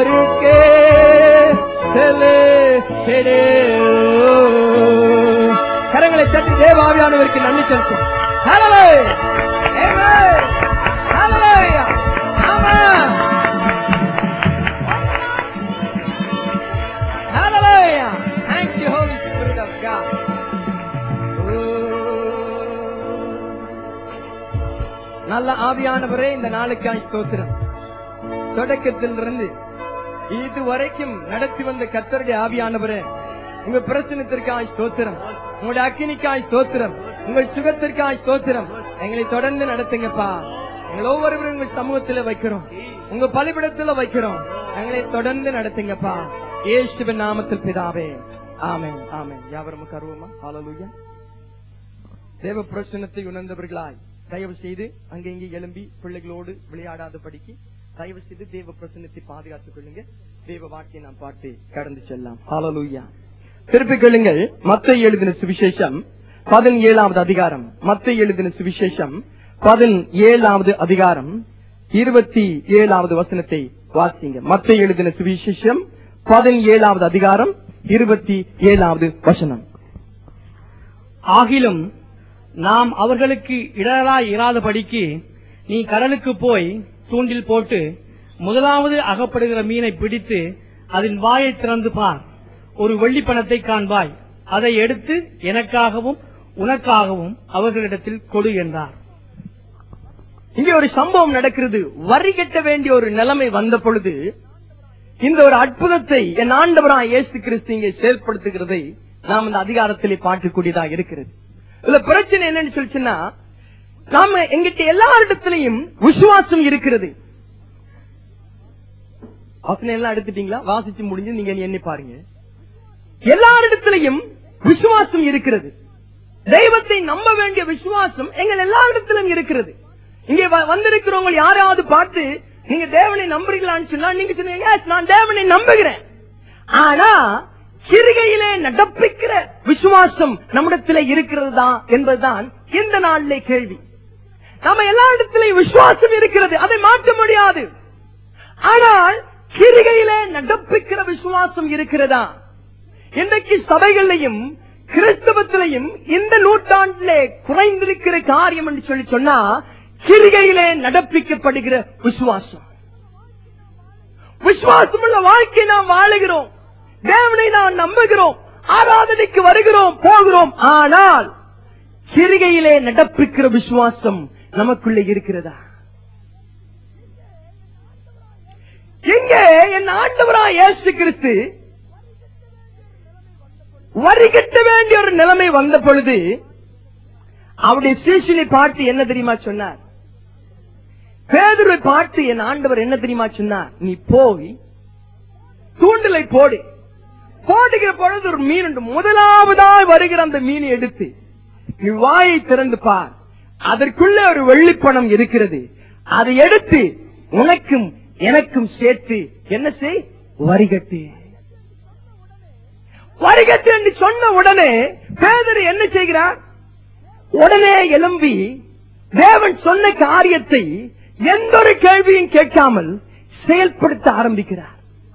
வருகே செலே செலே. கரங்களை தட்டி தேவாவியானவருக்கு நன்றி செலுத்தும் Hallelujah. Amen. Hallelujah. Amen. Hallelujah. Thank you, Holy Spirit of God. நல்ல ஆவியானவரே இந்த நாளுக்காய் ஸ்தோத்திரம் தொடக்கத்திலிருந்து இது வரைக்கும் நடத்தி வந்த கத்தருடைய ஆவியானவரே உங்க பிரச்சனத்திற்காய் ஸ்தோத்திரம் உங்களுடைய அக்கினிக்காய் ஸ்தோத்திரம் உங்கள் சுகத்திற்காய் ஸ்தோத்திரம் எங்களை தொடர்ந்து நடத்துங்கப்பா எங்களை ஒவ்வொருவரும் உங்கள் சமூகத்துல வைக்கிறோம் உங்க பலிபிடத்துல வைக்கிறோம் எங்களை தொடர்ந்து நடத்துங்கப்பா இயேசுவின் நாமத்தில் பிதாவே ஆமென் ஆமென் யாவரும் கருவமா ஹalleluya தேவ பிரசன்னத்தை உணர்ந்தவர்களாய் தயவு செய்து அங்கெங்கே எழும்பி பிள்ளைகளோடு விளையாடாத படிக்கு தயவு செய்து தேவ பிரசன்னத்தை பாதுகாத்துக் கொள்ளுங்க தேவ வாக்கியை நாம் பாட்டு கடந்து செல்லாம் ஹalleluya திருப்பிக் கொள்ளுங்கள் மத்திய எழுதின சுவிசேஷம் பதினேழாவது அதிகாரம் மத்திய எழுதின சுவிசேஷம் பதினேழாவது அதிகாரம் இருபத்தி ஏழாவது வசனத்தை வாசிங்க மத்திய எழுதின சுவிசேஷம் பதினேழாவது அதிகாரம் இருபத்தி ஏழாவது வசனம் ஆகிலும் நாம் அவர்களுக்கு இடராய் இராதபடிக்கு நீ கடலுக்கு போய் தூண்டில் போட்டு முதலாவது அகப்படுகிற மீனை பிடித்து அதன் வாயை திறந்து பார் ஒரு வெள்ளி பணத்தை காண்பாய் அதை எடுத்து எனக்காகவும் உனக்காகவும் அவர்களிடத்தில் கொடு என்றார் இங்கே ஒரு சம்பவம் நடக்கிறது வரி கட்ட வேண்டிய ஒரு நிலைமை வந்த பொழுது இந்த ஒரு அற்புதத்தை என் ஆண்டவராய் இயேசு கிறிஸ்து இங்கே செயல்படுத்துகிறதை நாம் இந்த அதிகாரத்திலே பார்க்கக்கூடியதா இருக்கிறது இதுல பிரச்சனை என்னன்னு சொல்லிச்சுன்னா நாம எங்கிட்ட எல்லாரிடத்திலையும் விசுவாசம் இருக்கிறது வசனம் எல்லாம் எடுத்துட்டீங்களா வாசிச்சு முடிஞ்சு நீங்க எண்ணி பாருங்க எல்லாரிடத்திலையும் விசுவாசம் இருக்கிறது தெய்வத்தை நம்ப வேண்டிய விசுவாசம் எங்கள் எல்லாரிடத்திலும் இருக்கிறது இங்கே வ- வந்திருக்கிறவங்க யாராவது பார்த்து நீங்க தேவனை நம்புறீங்களான்னு சொன்னா நீங்க சொன்னீங்க "Yes, நான் தேவனை நம்புகிறேன் ஆனா கிருகையிலே நடப்பிக்கிற விசுவாசம் நம்மிடத்திலே இருக்கிறது தான் என்பதுதான் இந்த நாளிலே கேள்வி நம்ம எல்லா இடத்திலையும் விசுவாசம் இருக்கிறது அதை மாற்ற முடியாது ஆனால் கிருகையிலே நடப்பிக்கிற விசுவாசம் இருக்கிறதா இன்றைக்கு சபைகளிலையும் கிறிஸ்தவத்திலையும் இந்த நூற்றாண்டிலே குறைந்திருக்கிற காரியம் என்று சொல்லி சொன்னா கிருகையிலே நடப்பிக்கப்படுகிற விசுவாசம் விசுவாசம் உள்ள வாழ்க்கை நாம் வாழுகிறோம் தேவனை நாம் நம்புகிறோம் ஆராதனைக்கு வருகிறோம் போகிறோம் ஆனால் கிருகையிலே நடப்பிக்கிற விசுவாசம் நமக்குள்ளே இருக்கிறதா எங்கே என் ஆண்டவரா இயேசு கிறிஸ்து வரி கட்ட வேண்டிய ஒரு நிலைமை வந்த பொழுது அவருடைய சீசனை பார்த்து என்ன தெரியுமா சொன்னார் பேதுருவை பார்த்து என் ஆண்டவர் என்ன தெரியுமா சொன்னார் நீ போய் தூண்டலை போடு போடுகிற பொழுது ஒரு மீன் உண்டு முதலாவதாய் வருகிற அந்த மீனை எடுத்து நீ வாயை திறந்து பார் அதற்குள்ள ஒரு வெள்ளிப்பணம் இருக்கிறது அதை எடுத்து உனக்கும் எனக்கும் சேர்த்து என்ன செய் வரிகட்டு வரிகட்டு என்று சொன்ன உடனே பேதர் என்ன செய்கிறார் உடனே எழும்பி தேவன் சொன்ன காரியத்தை எந்த ஒரு கேள்வியும் கேட்காமல் செயல்படுத்த ஆரம்பிக்கிறார்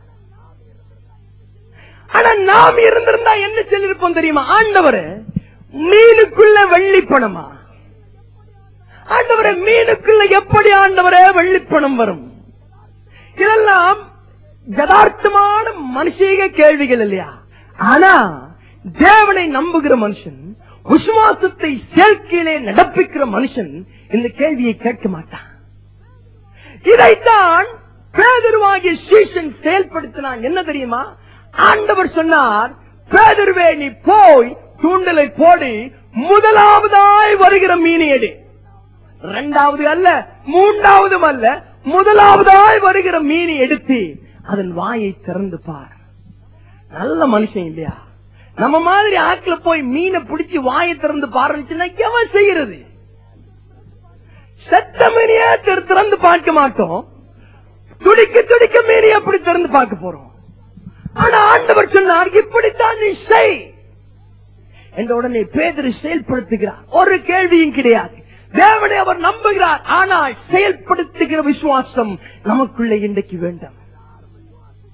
ஆனா நாம் இருந்திருந்தா என்ன சொல்லிருப்போம் தெரியுமா ஆண்டவரே மீனுக்குள்ள வெள்ளி பணமா ஆண்டவரே மீனுக்குள்ள எப்படி ஆண்டவரே வெள்ளி பணம் வரும் இதெல்லாம் யதார்த்தமான மனுஷீக கேள்விகள் இல்லையா ஆனா தேவனை நம்புகிற மனுஷன் விசுவாசத்தை செயற்கையிலே நடப்பிக்கிற மனுஷன் இந்த கேள்வியை கேட்க மாட்டான் இதைத்தான் பேதருவாகிய சீசன் செயல்படுத்தினான் என்ன தெரியுமா ஆண்டவர் சொன்னார் பேதருவே நீ போய் தூண்டலை போடு முதலாவதாய் வருகிற மீனை எடு இரண்டாவது அல்ல மூன்றாவதும் அல்ல முதலாவதாய் வருகிற மீனை எடுத்து அதன் வாயை திறந்து பார் நல்ல மனுஷன் இல்லையா நம்ம மாதிரி ஆட்கள போய் மீனை பிடிச்சு வாயை திறந்து பாருச்சுன்னா எவன் செய்யறது செத்த மீனையே திற- திறந்து பார்க்க மாட்டோம் துடிக்க துடிக்க மீனை அப்படி திறந்து பார்க்க போறோம் ஆனா ஆண்டவர் சொன்னார் இப்படித்தான் நீ செய் என்ற உடனே பேதரை செயல்படுத்துகிறார் ஒரு கேள்வியும் கிடையாது தேவனை அவர் நம்புகிறார் ஆனால் செயல்படுத்துகிற விசுவாசம் நமக்குள்ளே இன்றைக்கு வேண்டும்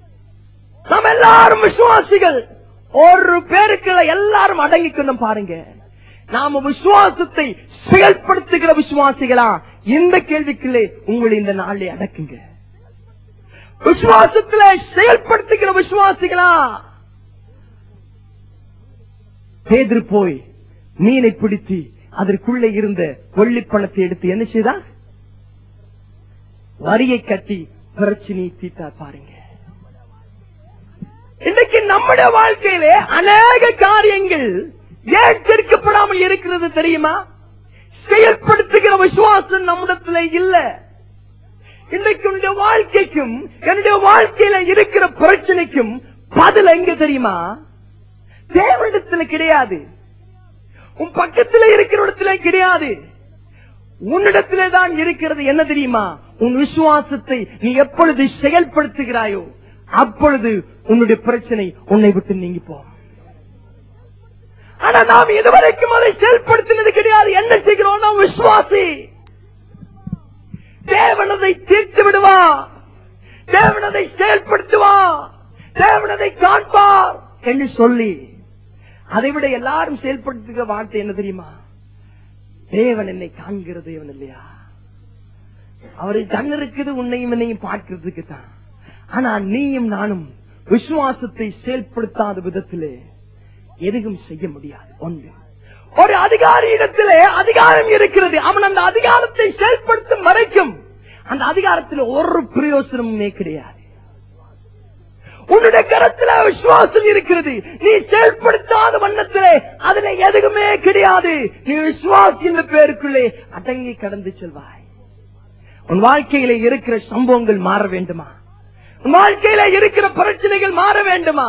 நாம் எல்லாரும் விசுவாசிகள் ஒரு பேருக்குள்ள எல்லாரும் அடங்கிக்கணும் பாருங்க நாம விசுவாசத்தை செயல்படுத்துகிற விசுவாசிகளா இந்த கேள்விக்குள்ளே உங்களை இந்த நாளை அடக்குங்க விசுவாசத்துல செயல்படுத்துகிற விசுவாசிகளா பேதர் போய் மீனை பிடித்து அதற்குள்ளே இருந்த வெள்ளி பணத்தை எடுத்து என்ன செய்தார் வரியை கட்டி பிரச்சனையை தீர்த்தார் பாருங்க இன்னைக்கு நம்முடைய வாழ்க்கையிலே அநேக காரியங்கள் ஏன் தீர்க்கப்படாமல் இருக்கிறது தெரியுமா செயல்படுத்துகிற விசுவாசம் நம்மிடத்துல இல்ல இன்னைக்கு உன்னுடைய வாழ்க்கைக்கும் என்னுடைய வாழ்க்கையில இருக்கிற பிரச்சனைக்கும் பதில் எங்க தெரியுமா தேவனிடத்துல கிடையாது உன் பக்கத்துல இருக்கிற இடத்துல கிடையாது உன்னிடத்திலே தான் இருக்கிறது என்ன தெரியுமா உன் விசுவாசத்தை நீ எப்பொழுது செயல்படுத்துகிறாயோ அப்பொழுது உன்னுடைய பிரச்சனை உன்னை விட்டு நீங்கி போகும் ஆனா நாம் இதுவரைக்கும் அதை செயல்படுத்தினது கிடையாது என்ன செய்கிறோம் நாம் விசுவாசி தேவனதை தீர்த்து விடுவா தேவனதை செயல்படுத்துவா தேவனதை காண்பார் என்று சொல்லி அதை விட எல்லாரும் செயல்படுத்துகிற வார்த்தை என்ன தெரியுமா தேவன் என்னை காண்கிற தேவன் இல்லையா அவரை கண் இருக்குது உன்னையும் என்னையும் பார்க்கிறதுக்கு தான் ஆனா நீயும் நானும் விசுவாசத்தை செயல்படுத்தாத விதத்திலே எதுவும் செய்ய முடியாது ஒன்று ஒரு அதிகாரி இடத்திலே அதிகாரம் இருக்கிறது அவன் அந்த அதிகாரத்தை செயல்படுத்தும் வரைக்கும் அந்த அதிகாரத்தில் ஒரு பிரயோசனமுமே கிடையாது உன்னுடைய கரத்துல விசுவாசம் இருக்கிறது நீ செயல்படுத்தாத வண்ணத்திலே அதுல எதுவுமே கிடையாது நீ விசுவாசி என்ற பேருக்குள்ளே அடங்கி கடந்து செல்வாய் உன் வாழ்க்கையில இருக்கிற சம்பவங்கள் மாற வேண்டுமா உன் வாழ்க்கையில இருக்கிற பிரச்சனைகள் மாற வேண்டுமா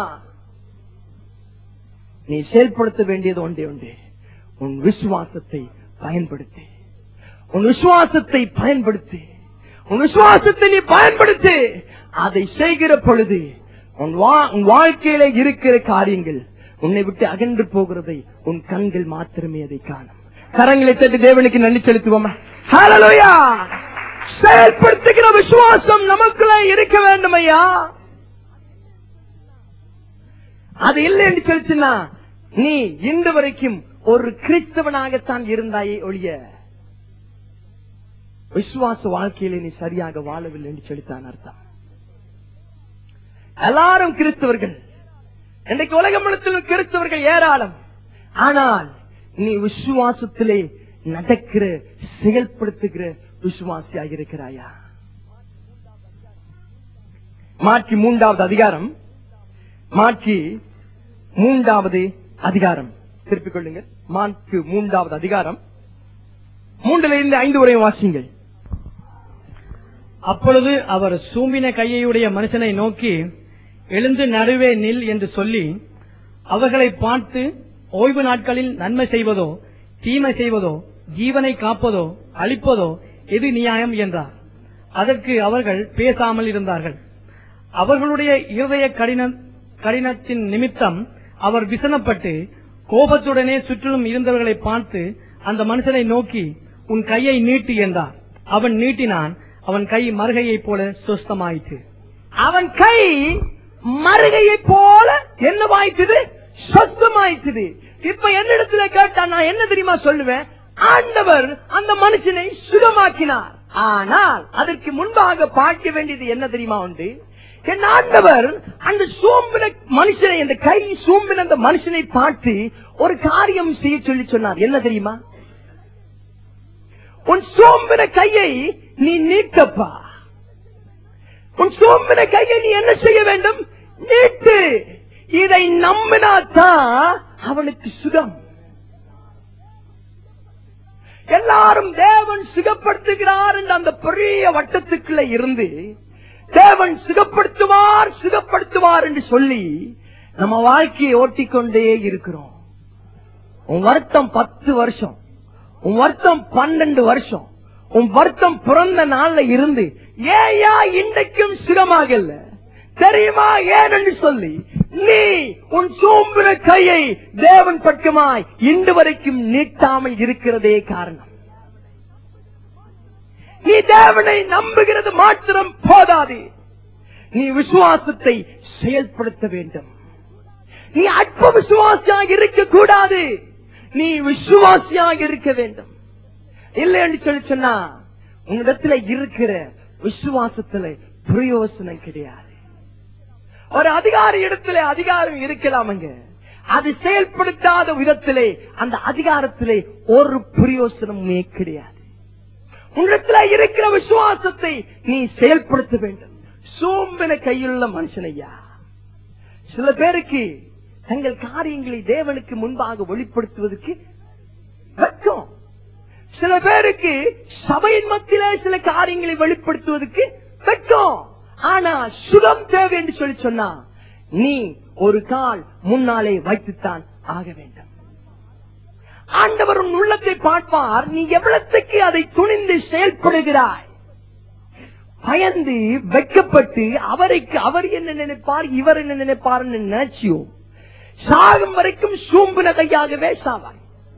நீ செயல்படுத்த வேண்டியது ஒன்றே ஒன்றே உன் விசுவாசத்தை பயன்படுத்தி உன் விசுவாசத்தை பயன்படுத்தி உன் விசுவாசத்தை நீ பயன்படுத்தி அதை செய்கிற பொழுது உன் வா- உன் வாழ்க்கையில இருக்கிற காரியங்கள் உன்னை விட்டு அகன்று போகிறதை உன் கண்கள் மாத்திரமே அதை காணும் கரங்களை தட்டி தேவனுக்கு நன்றி செலுத்துவோமா ஹalleluya செயல்படுத்துகிற விசுவாசம் நமக்குள்ள இருக்க வேண்டும் ஐயா அது இல்லை என்று சொல்லிச்சுன்னா நீ இன்று வரைக்கும் ஒரு கிறிஸ்தவனாகத்தான் இருந்தாயே ஒழிய விசுவாச வாழ்க்கையில நீ சரியாக வாழவில்லை என்று சொல்லித்தான் அர்த்தம் எல்லாரும் கிறிஸ்தவர்கள் இன்றைக்கு உலகம் முழுவதும் கிறிஸ்தவர்கள் ஏராளம் ஆனால் நீ விசுவாசத்திலே நடக்கிற செயல்படுத்துகிற விசுவாசியாக இருக்கிறாயா மாற்றி மூன்றாவது அதிகாரம் மாற்றி மூன்றாவது அதிகாரம் திருப்பிக் கொள்ளுங்கள் மாற்கு மூன்றாவது அதிகாரம் மூன்றுல இருந்து ஐந்து வரையும் வாசிங்கள் அப்பொழுது அவர் சூம்பின கையையுடைய மனுஷனை நோக்கி எழுந்து நடுவே நில் என்று சொல்லி அவர்களை பார்த்து ஓய்வு நாட்களில் நன்மை செய்வதோ தீமை செய்வதோ ஜீவனை காப்பதோ அழிப்பதோ எது நியாயம் என்றார் அதற்கு அவர்கள் பேசாமல் இருந்தார்கள் அவர்களுடைய இருதய கடின கடினத்தின் நிமித்தம் அவர் விசனப்பட்டு கோபத்துடனே சுற்றிலும் இருந்தவர்களை பார்த்து அந்த மனுஷனை நோக்கி உன் கையை நீட்டு என்றார் அவன் நீட்டினான் அவன் கை மறுகையைப் போல சுஸ்தமாயிற்று அவன் கை மருகையை போல என்னவாயிட்டது சொத்தமாயிட்டது இப்ப என்னிடத்துல கேட்டா நான் என்ன தெரியுமா சொல்லுவேன் ஆண்டவர் அந்த மனுஷனை சுகமாக்கினார் ஆனால் அதற்கு முன்பாக பார்க்க வேண்டியது என்ன தெரியுமா உண்டு என் ஆண்டவர் அந்த சோம்பின மனுஷனை அந்த கை சோம்பின அந்த மனுஷனை பார்த்து ஒரு காரியம் செய்ய சொல்லி சொன்னார் என்ன தெரியுமா உன் சோம்பின கையை நீ நீட்டப்பா உன் சோம்பின கையை நீ என்ன செய்ய வேண்டும் நீட்டு இதை நம்பினாதான் அவனுக்கு சுகம் எல்லாரும் தேவன் சுகப்படுத்துகிறார் என்ற அந்த பெரிய வட்டத்துக்குள்ள இருந்து தேவன் சுகப்படுத்துவார் சுகப்படுத்துவார் என்று சொல்லி நம்ம வாழ்க்கையை ஓட்டிக்கொண்டே இருக்கிறோம் உன் வருத்தம் பத்து வருஷம் உன் வருத்தம் பன்னெண்டு வருஷம் உன் வருத்தம் பிறந்த நாள்ல இருந்து ஏயா இன்றைக்கும் சுகமாகல தெரியுமா ஏன் என்று சொல்லி நீ உன் சோம்புற கையை தேவன் பக்கமாய் இன்று வரைக்கும் நீட்டாமல் இருக்கிறதே காரணம் நீ தேவனை நம்புகிறது மாத்திரம் போதாது நீ விசுவாசத்தை செயல்படுத்த வேண்டும் நீ அற்ப விசுவாசியாக இருக்க கூடாது நீ விசுவாசியாக இருக்க வேண்டும் இல்லை என்று சொல்லி சொன்னா உன்னிடத்துல இருக்கிற விசுவாசத்துல பிரயோசனம் கிடையாது ஒரு அதிகாரி இடத்துல அதிகாரம் இருக்கலாமங்க அது செயல்படுத்தாத விதத்திலே அந்த அதிகாரத்திலே ஒரு பிரயோசனமே கிடையாது உன்னிடத்துல இருக்கிற விசுவாசத்தை நீ செயல்படுத்த வேண்டும் சோம்பின கையுள்ள மனுஷனையா சில பேருக்கு தங்கள் காரியங்களை தேவனுக்கு முன்பாக வெளிப்படுத்துவதற்கு வெட்கம் சில பேருக்கு சபையின் மத்தியிலே சில காரியங்களை வெளிப்படுத்துவதற்கு வெட்கம் ஆனா சுகம் தேவை என்று சொல்லி சொன்னா நீ ஒரு கால் முன்னாலே வைத்துத்தான் ஆக வேண்டும் ஆண்டவர் உன் உள்ளத்தை பார்ப்பார் நீ எவ்வளத்துக்கு அதை துணிந்து செயல்படுகிறாய் பயந்து வெட்கப்பட்டு அவருக்கு அவர் என்ன நினைப்பார் இவர் என்ன நினைப்பார் நினைச்சியோ சாகும் வரைக்கும் சூம்பின கையாகவே சாவாய்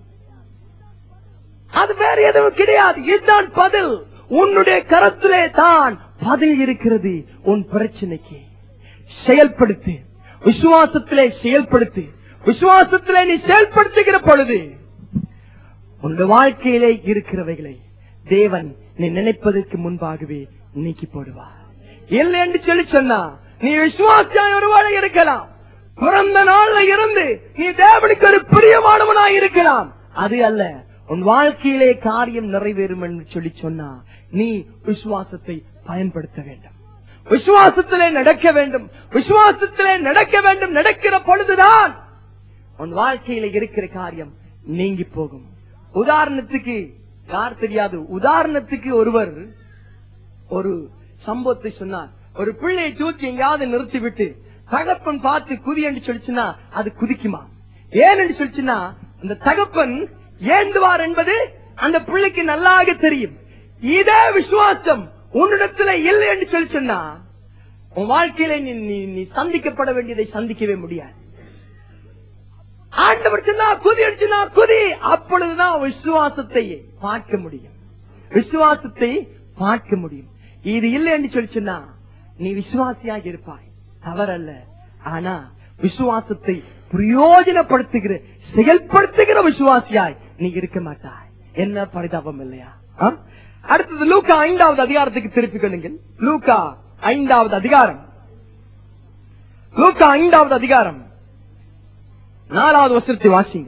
அது வேற எதுவும் கிடையாது இதுதான் பதில் உன்னுடைய கரத்திலே தான் பதில் இருக்கிறது உன் பிரச்சனைக்கு செயல்படுத்து விசுவாசத்திலே செயல்படுத்து விசுவாசத்திலே நீ செயல்படுத்துகிற பொழுது உன்னுடைய வாழ்க்கையிலே இருக்கிறவைகளை தேவன் நீ நினைப்பதற்கு முன்பாகவே நீக்கி போடுவார் இல்லை என்று சொல்லி சொன்னா நீ விசுவாசியாய் ஒருவாழ இருக்கலாம் பிறந்த நாள்ல இருந்து நீ தேவனுக்கு ஒரு பிரியமானவனாய் இருக்கலாம் அது அல்ல உன் வாழ்க்கையிலே காரியம் நிறைவேறும் என்று சொல்லி சொன்னா நீ விசுவாசத்தை பயன்படுத்த வேண்டும் விசுவாசத்திலே நடக்க வேண்டும் விசுவாசத்திலே நடக்க வேண்டும் நடக்கிற பொழுதுதான் உன் வாழ்க்கையில இருக்கிற காரியம் நீங்கி போகும் உதாரணத்துக்கு யார் தெரியாது உதாரணத்துக்கு ஒருவர் ஒரு சம்பவத்தை சொன்னார் ஒரு பிள்ளையை தூக்கி எங்கேயாவது நிறுத்திவிட்டு தகப்பன் பார்த்து குதி என்று சொல்லிச்சுன்னா அது குதிக்குமா ஏன் என்று சொல்லிச்சுன்னா அந்த தகப்பன் ஏந்துவார் என்பது அந்த பிள்ளைக்கு நல்லாக தெரியும் இதே விசுவாசம் உன்னிடத்துல இல்லை என்று சொல்லி சொன்னா உன் வாழ்க்கையில நீ நீ- நீ சந்திக்கப்பட வேண்டியதை சந்திக்கவே முடியாது ஆண்டவர் சொன்னா குதி அடிச்சுனா குதி அப்பொழுதுதான் விசுவாசத்தை பார்க்க முடியும் விசுவாசத்தை பார்க்க முடியும் இது இல்லை என்று சொல்லி சொன்னா நீ விசுவாசியாக இருப்பாய் தவறல்ல ஆனா விசுவாசத்தை பிரயோஜனப்படுத்துகிற செயல்படுத்துகிற விசுவாசியாய் நீ இருக்க மாட்டாய் என்ன பரிதாபம் இல்லையா ஆ? அடுத்தது லூக்கா ஐந்தாவது அதிகாரத்துக்கு திருப்பிக் கொள்ளுங்கள் லூக்கா ஐந்தாவது அதிகாரம் லூக்கா ஐந்தாவது அதிகாரம் நாலாவது வசனத்தை வாசிங்க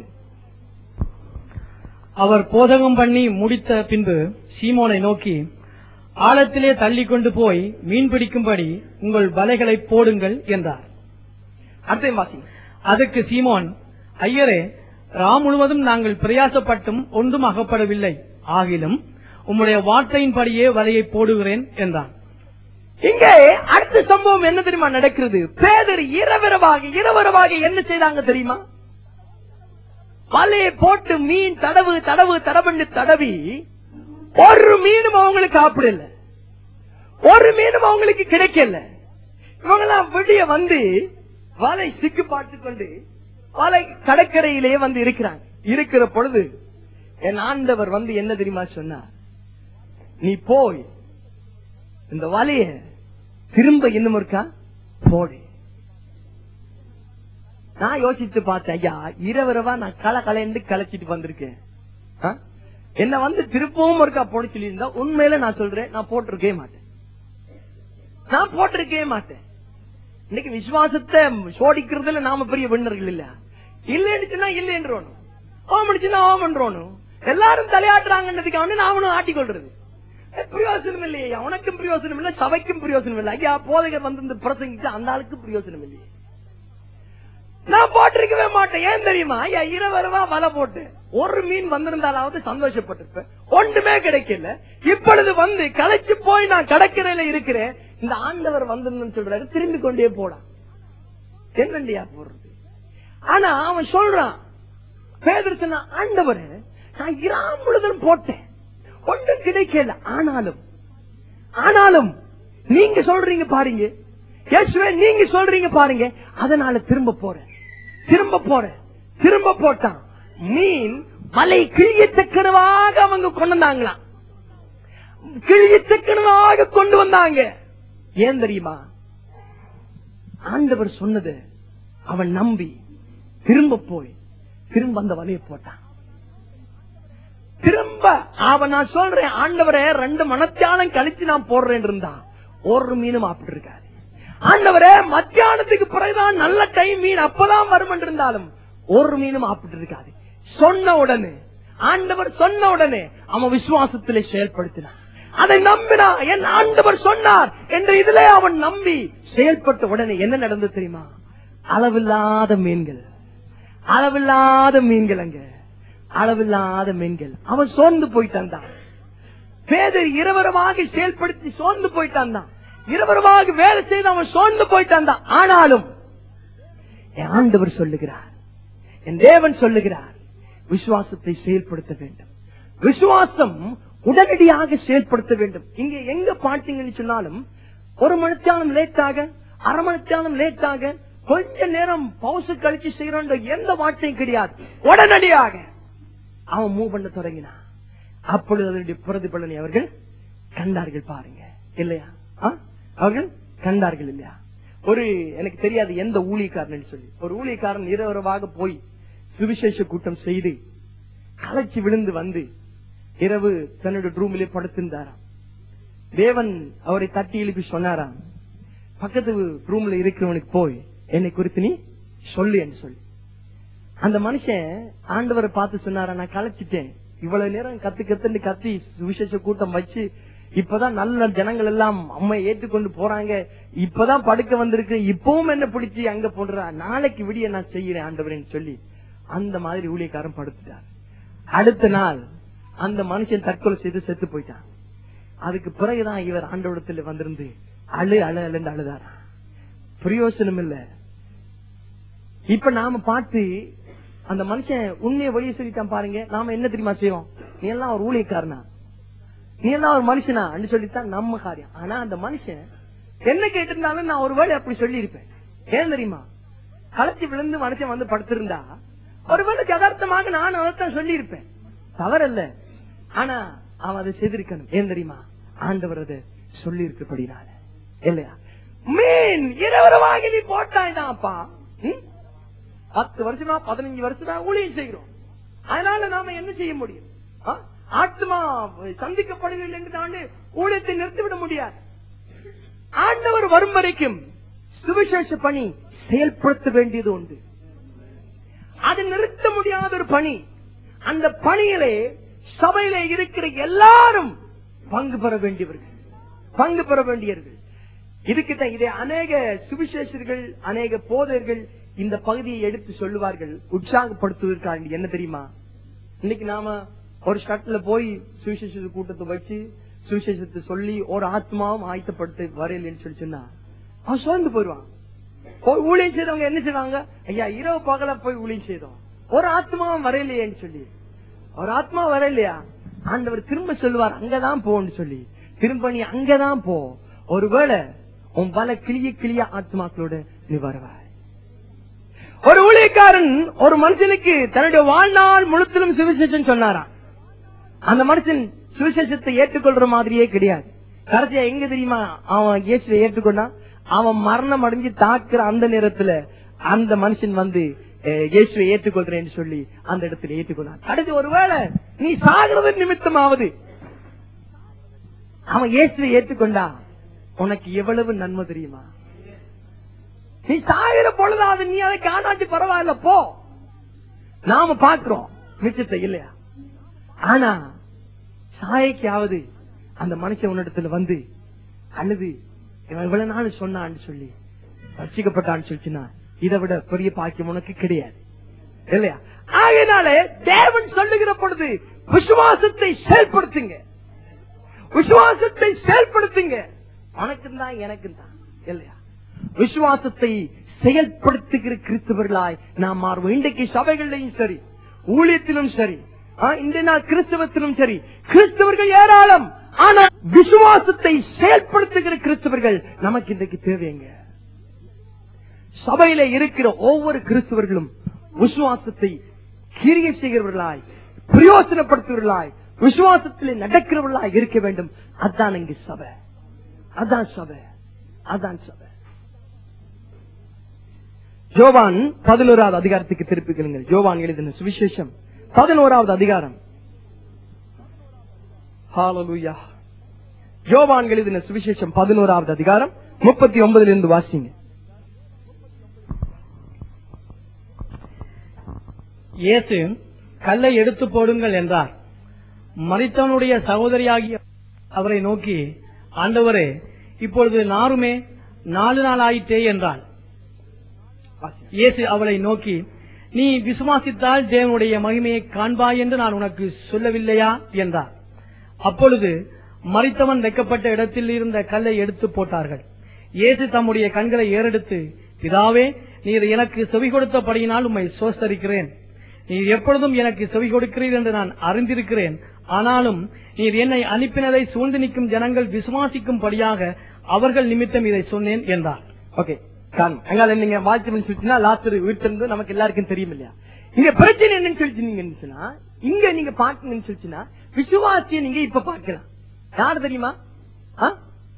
அவர் போதகம் பண்ணி முடித்த பின்பு சீமோனை நோக்கி ஆழத்திலே தள்ளி கொண்டு போய் மீன் பிடிக்கும்படி உங்கள் வலைகளை போடுங்கள் என்றார் அடுத்தையும் வாசிங்க அதற்கு சீமோன் ஐயரே ரா முழுவதும் நாங்கள் பிரயாசப்பட்டும் ஒன்றும் அகப்படவில்லை ஆகிலும் உம்முடைய வார்த்தையின்படியே வலையை போடுகிறேன் என்றான் இங்கே அடுத்த சம்பவம் என்ன தெரியுமா நடக்கிறது பேதர் இரவரவாக இரவரவாக என்ன செய்தாங்க தெரியுமா வலையை போட்டு மீன் தடவு தடவு தடவுன்னு தடவி ஒரு மீனும் அவங்களுக்கு சாப்பிடல ஒரு மீனும் அவங்களுக்கு கிடைக்கல இவங்கெல்லாம் விடிய வந்து வலை சிக்கு பார்த்து கொண்டு வலை கடற்கரையிலே வந்து இருக்கிறாங்க இருக்கிற பொழுது என் ஆண்டவர் வந்து என்ன தெரியுமா சொன்னார் நீ போய் இந்த வலைய திரும்ப இன்னும் இருக்கா போடு நான் யோசித்து பார்த்தேன் ஐயா இரவரவா நான் களை கலைந்து கலைச்சிட்டு வந்திருக்கேன் ஆ? என்ன வந்து திருப்பவும் இருக்கா போட சொல்லியிருந்தா உண்மையில நான் சொல்றேன் நான் போட்டிருக்கவே மாட்டேன் நான் போட்டிருக்கவே மாட்டேன் இன்னைக்கு விசுவாசத்தை சோடிக்கிறதுல நாம பெரிய விண்ணர்கள் இல்ல இல்லைன்னு சொன்னா இல்லைன்றோனும் ஓம் அடிச்சுன்னா ஓம் பண்றோனும் எல்லாரும் தலையாட்டுறாங்கன்றதுக்கு அவனு நாமளும் ஆட்டிக்கொள்றது ஏய், பிரயோசனம் இல்லையா உனக்கும் பிரயோசனம் இல்ல சபைக்கும் பிரயோசனம் இல்லை ஐயா போதகர் வந்து இந்த பிரசங்கிச்சு அந்த ஆளுக்கு பிரயோசனம் இல்லையே நான் போட்டிருக்கவே மாட்டேன் ஏன் தெரியுமா ஐயா இரவரவா வலை போட்டு ஒரு மீன் வந்திருந்தாலாவது சந்தோஷப்பட்டிருப்பேன் ஒன்றுமே கிடைக்கல இப்பொழுது வந்து களைச்சு போய் நான் கடற்கரையில இருக்கிறேன் இந்த ஆண்டவர் வந்திருந்தேன்னு சொல்றாரு திரும்பி கொண்டே போடான் என்னண்டியா போடுறது ஆனா அவன் சொல்றான் பேதர் சொன்ன ஆண்டவர் நான் இராம் முழுதும் போட்டேன் ஒன்றும் கிடைக்கல ஆனாலும் ஆனாலும் நீங்க சொல்றீங்க பாருங்க இயேசுவே நீங்க சொல்றீங்க பாருங்க அதனால திரும்ப போறேன் திரும்ப போறேன் திரும்ப போட்டான் மீன் மலை கிழியத்தக்கனவாக அவங்க கொண்டு வந்தாங்களாம் கிழியத்தக்கனவாக கொண்டு வந்தாங்க ஏன் தெரியுமா ஆண்டவர் சொன்னது அவன் நம்பி திரும்ப போய் திரும்ப அந்த வலையை போட்டான் திரும்ப அவன் நான் சொல்றேன் ஆண்டவரே ரெண்டு மணத்தியாலம் கழிச்சு நான் போடுறேன் இருந்தா ஒரு மீனும் சாப்பிட்டு இருக்காரு ஆண்டவரே மத்தியானத்துக்கு பிறகுதான் நல்ல டைம் மீன் அப்பதான் வரும் என்று இருந்தாலும் ஒரு மீனும் சாப்பிட்டு இருக்காது சொன்ன உடனே ஆண்டவர் சொன்ன உடனே அவன் விசுவாசத்திலே செயல்படுத்தினான் அதை நம்பினா என் ஆண்டவர் சொன்னார் என்று இதிலே அவன் நம்பி செயல்பட்ட உடனே என்ன நடந்தது தெரியுமா அளவில்லாத மீன்கள் அளவில்லாத மீன்கள் அங்க அளவில்லாத மீன்கள் அவன் சோர்ந்து போயிட்டான் தான் பேதர் இரவரமாக செயல்படுத்தி சோர்ந்து போயிட்டான் தான் இரவரமாக வேலை செய்து அவன் சோர்ந்து போயிட்டான் தான் ஆனாலும் என் ஆண்டவர் சொல்லுகிறார் என் தேவன் சொல்லுகிறார் விசுவாசத்தை செயல்படுத்த வேண்டும் விசுவாசம் உடனடியாக செயல்படுத்த வேண்டும் இங்க எங்க பாத்தீங்கன்னு சொன்னாலும் ஒரு மணித்தியானம் லேட்டாக அரை மணித்தியானம் லேட்டாக கொஞ்ச நேரம் பவுசு கழிச்சு செய்யறோன்ற எந்த வார்த்தையும் கிடையாது உடனடியாக அவன் மூவ் பண்ண தொடங்கினான் அப்பொழுது அதனுடைய பிரதிபலனை அவர்கள் கண்டார்கள் பாருங்க இல்லையா ஆ? அவர்கள் கண்டார்கள் இல்லையா ஒரு எனக்கு தெரியாது எந்த ஊழியக்காரன் சொல்லி ஒரு ஊழியக்காரன் இரவரவாக போய் சுவிசேஷ கூட்டம் செய்து களைச்சு விழுந்து வந்து இரவு தன்னுடைய ரூமிலே படுத்திருந்தாராம் தேவன் அவரை தட்டி எழுப்பி சொன்னாராம் பக்கத்து ரூம்ல இருக்கிறவனுக்கு போய் என்னை குறித்து நீ சொல்லு என்று சொல்லி அந்த மனுஷன் ஆண்டவரை பார்த்து சொன்னாரா நான் களைச்சிட்டேன் இவ்வளவு நேரம் கத்து கத்துன்னு கத்தி சுவிசேஷ கூட்டம் வச்சு இப்பதான் நல்ல ஜனங்கள் எல்லாம் அம்மை ஏற்றுக்கொண்டு போறாங்க இப்பதான் படுக்க வந்திருக்கு இப்பவும் என்ன பிடிச்சி அங்க போடுறா நாளைக்கு விடிய நான் செய்யறேன் ஆண்டவரேன்னு சொல்லி அந்த மாதிரி ஊழியக்காரன் படுத்துட்டார் அடுத்த நாள் அந்த மனுஷன் தற்கொலை செய்து செத்து போயிட்டான் அதுக்கு பிறகுதான் இவர் ஆண்டவடத்துல வந்திருந்து அழு அழு அழுன்னு அழுதாரா பிரயோசனம் இல்ல இப்ப நாம பார்த்து அந்த மனுஷன் உண்மையை வெளியே சொல்லிட்டான் பாருங்க நாம என்ன தெரியுமா செய்வோம் நீ எல்லாம் ஒரு ஊழியக்காரனா நீ எல்லாம் ஒரு மனுஷனா சொல்லித்தான் நம்ம காரியம் ஆனா அந்த மனுஷன் என்ன கேட்டிருந்தாலும் நான் ஒருவேளை அப்படி சொல்லி இருப்பேன் ஏன் தெரியுமா களைச்சி விழுந்து மனுஷன் வந்து படுத்திருந்தா ஒருவேளை யதார்த்தமாக நான் அதைத்தான் சொல்லி இருப்பேன் தவறல்ல ஆனா அவன் அதை செய்திருக்கணும் ஏன் தெரியுமா ஆண்டவர் அதை சொல்லி இருக்கப்படினால இல்லையா மீன் இரவரவாகி நீ போட்டாய்தான்ப்பா ம்? பத்து வருஷமா பதினஞ்சு வருஷமா ஊழியம் செய்கிறோம் அதனால நாம என்ன செய்ய முடியும் ஆ? ஆத்மா சந்திக்கப்படுகிறது என்று தாண்டி ஊழியத்தை நிறுத்திவிட முடியாது ஆண்டவர் வரும் வரைக்கும் சுவிசேஷ பணி செயல்படுத்த வேண்டியது உண்டு அது நிறுத்த முடியாத ஒரு பணி அந்த பணியிலே சபையிலே இருக்கிற எல்லாரும் பங்கு பெற வேண்டியவர்கள் பங்கு பெற வேண்டியவர்கள் இதுக்குத்தான் இதை அநேக சுவிசேஷர்கள் அநேக போதர்கள் இந்த பகுதியை எடுத்து சொல்லுவார்கள் உற்சாகப்படுத்துவதற்காக என்ன தெரியுமா இன்னைக்கு நாம ஒரு ஸ்டட்ல போய் சுவிசேஷ கூட்டத்தை வச்சு சுவிசேஷத்தை சொல்லி ஒரு ஆத்மாவும் ஆயத்தப்படுத்த வரையிலன்னு சொல்லி சொன்னா அவன் சோர்ந்து போயிடுவான் போய் ஊழியம் செய்தவங்க என்ன செய்வாங்க ஐயா இரவு பகல போய் ஊழியம் செய்தோம் ஒரு ஆத்மாவும் வரையிலையேன்னு சொல்லி ஒரு ஆத்மா வரையிலையா ஆண்டவர் திரும்ப சொல்லுவார் அங்கதான் போன்னு சொல்லி திரும்ப நீ அங்கதான் போ ஒருவேளை உன் பல கிளிய கிளிய ஆத்மாக்களோட நீ வருவாய் ஒரு ஊழியக்காரன் ஒரு மனுஷனுக்கு தன்னுடைய வாழ்நாள் முழுத்திலும் சுவிசேஷம் சொன்னாராம் அந்த மனுஷன் சுவிசேஷத்தை ஏற்றுக்கொள்ற மாதிரியே கிடையாது கடைசியா எங்க தெரியுமா அவன் இயேசுவை ஏற்றுக்கொண்டான் அவன் மரணம் அடைஞ்சு தாக்குற அந்த நேரத்துல அந்த மனுஷன் வந்து அஹ், இயேசுவை ஏற்றுக்கொள்றேன்னு சொல்லி அந்த இடத்துல ஏற்றுக்கொண்டான் அடுத்து ஒருவேளை நீ சாகிறது நிமித்தமாவது அவன் இயேசுவை ஏற்றுக்கொண்டா உனக்கு எவ்வளவு நன்மை தெரியுமா நீ சாகிற பொழுதாவது நீ அதை காணாட்டி பரவாயில்ல போ நாம பாக்குறோம் மிச்சத்தை இல்லையா ஆனா சாயக்காவது அந்த மனுஷன் உன்னிடத்துல வந்து அழுது இவன் இவ்வளவு நாள் சொன்னான்னு சொல்லி ரட்சிக்கப்பட்டான்னு சொல்லிச்சுன்னா இதை விட பெரிய பாக்கியம் உனக்கு கிடையாது இல்லையா ஆகையினாலே தேவன் சொல்லுகிற பொழுது விசுவாசத்தை செயல்படுத்துங்க விசுவாசத்தை செயல்படுத்துங்க உனக்கும் தான் எனக்கும் தான் இல்லையா விசுவாசத்தை செயல்படுத்துகிற கிறிஸ்தவர்களாய் நாம் மாறுவோம் இன்றைக்கு சபைகளிலும் சரி ஊழியத்திலும் சரி ஆ, இந்த நாள் கிறிஸ்தவத்திலும் சரி கிறிஸ்தவர்கள் ஏராளம் ஆனா விசுவாசத்தை செயல்படுத்துகிற கிறிஸ்தவர்கள் நமக்கு இன்றைக்கு தேவைங்க சபையில இருக்கிற ஒவ்வொரு கிறிஸ்தவர்களும் விசுவாசத்தை கிரிய செய்கிறவர்களாய் பிரயோசனப்படுத்துவர்களாய் விசுவாசத்திலே நடக்கிறவர்களாய் இருக்க வேண்டும் அதான் இங்கு சபை அதான் சபை அதான் சபை ஜோவான் பதினோராவது அதிகாரத்துக்கு திருப்பிக்கலுங்கள் ஜோவான் எழுதின சுவிசேஷம் பதினோராவது அதிகாரம் ஹalleluya ஜோவான் எழுதின சுவிசேஷம் பதினோராவது அதிகாரம் முப்பத்தி ஒன்பதுல இருந்து வாசிங்க இயேசு கல்லை எடுத்து போடுங்கள் என்றார் மரித்தவனுடைய சகோதரியாகிய அவரை நோக்கி ஆண்டவரே இப்பொழுது நாருமே நாலு நாள் ஆயிற்றே என்றாள் வாசிங்க. இயேசு அவளை நோக்கி நீ விசுவாசித்தால் தேவனுடைய மகிமையை காண்பாய் என்று நான் உனக்கு சொல்லவில்லையா என்றார் அப்பொழுது மரித்தவன் வைக்கப்பட்ட இடத்தில் இருந்த கல்லை எடுத்து போட்டார்கள் இயேசு தம்முடைய கண்களை ஏறெடுத்து பிதாவே நீர் எனக்கு செவி கொடுத்தபடியினால் உம்மை சோஸ்தரிக்கிறேன் நீர் எப்பொழுதும் எனக்கு செவி கொடுக்கிறீர் என்று நான் அறிந்திருக்கிறேன் ஆனாலும் நீர் என்னை அனுப்பினதை சூழ்ந்து நிற்கும் ஜனங்கள் விசுவாசிக்கும்படியாக அவர்கள் நிமித்தம் இதை சொன்னேன் என்றார் ஓகே காணும் அங்கால நீங்க வாழ்த்து சொல்லிச்சுன்னா லாஸ்ட் வீட்டிலிருந்து நமக்கு எல்லாருக்கும் தெரியும் இல்லையா இங்க பிரச்சனை என்னன்னு சொல்லிட்டு சொன்னா இங்க நீங்க பாக்கணும்னு சொல்லிச்சுன்னா விசுவாசியை நீங்க இப்ப பார்க்கலாம் யார் தெரியுமா ஆ?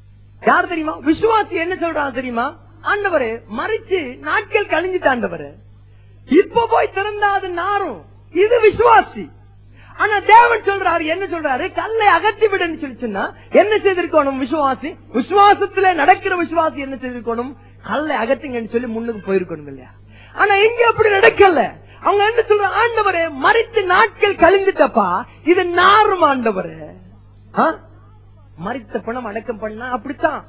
யார் தெரியுமா விசுவாசி என்ன சொல்றான் தெரியுமா ஆண்டவரே மறிச்சு நாட்கள் கழிஞ்சிட்டு ஆண்டவரே இப்ப போய் திறந்தா அது நாரும் இது விசுவாசி ஆனா தேவன் சொல்றாரு என்ன சொல்றாரு கல்லை அகற்றி விடுன்னு சொல்லி சொன்னா என்ன செய்திருக்கணும் விசுவாசி விசுவாசத்துல நடக்கிற விசுவாசி என்ன செய்திருக்கணும் கல்லை அகற்றுங்கன்னு சொல்லி முன்னுக்கு போயிருக்கணும் இல்லையா ஆனா இங்க அப்படி நடக்கல அவங்க என்ன சொல்ற ஆண்டவரே மறித்து நாட்கள் கழிந்துட்டப்பா இது நாரும் ஆண்டவரே ஆ? மறித்த பணம் அடக்கம் பண்ணா அப்படித்தான்